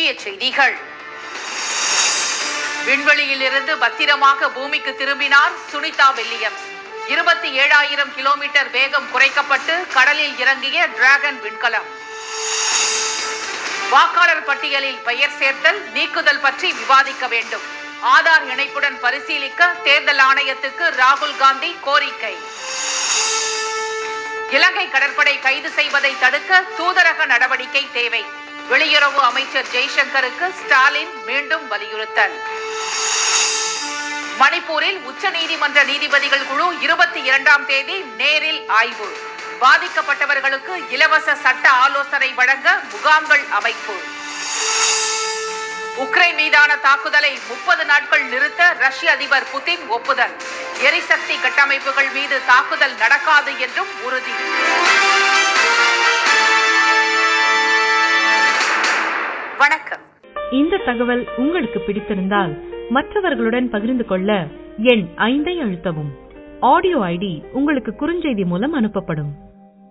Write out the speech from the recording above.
முக்கிய செய்திகள் விண்வெளியில் இருந்து பத்திரமாக பூமிக்கு திரும்பினார் சுனிதா வில்லியம்ஸ் இருபத்தி ஏழாயிரம் கிலோமீட்டர் வேகம் குறைக்கப்பட்டு கடலில் இறங்கிய டிராகன் விண்கலம் வாக்காளர் பட்டியலில் பெயர் சேர்த்தல் நீக்குதல் பற்றி விவாதிக்க வேண்டும் ஆதார் இணைப்புடன் பரிசீலிக்க தேர்தல் ஆணையத்துக்கு ராகுல் காந்தி கோரிக்கை இலங்கை கடற்படை கைது செய்வதை தடுக்க தூதரக நடவடிக்கை தேவை வெளியுறவு அமைச்சர் ஜெய்சங்கருக்கு ஸ்டாலின் மீண்டும் வலியுறுத்தல் மணிப்பூரில் உச்சநீதிமன்ற நீதிபதிகள் குழு இருபத்தி இரண்டாம் தேதி நேரில் ஆய்வு பாதிக்கப்பட்டவர்களுக்கு இலவச சட்ட ஆலோசனை வழங்க முகாம்கள் அமைப்பு உக்ரைன் மீதான தாக்குதலை முப்பது நாட்கள் நிறுத்த ரஷ்ய அதிபர் புதின் ஒப்புதல் எரிசக்தி கட்டமைப்புகள் மீது தாக்குதல் நடக்காது என்றும் உறுதி வணக்கம் இந்த தகவல் உங்களுக்கு பிடித்திருந்தால் மற்றவர்களுடன் பகிர்ந்து கொள்ள எண் ஐந்தை அழுத்தவும் ஆடியோ ஐடி உங்களுக்கு குறுஞ்செய்தி மூலம் அனுப்பப்படும்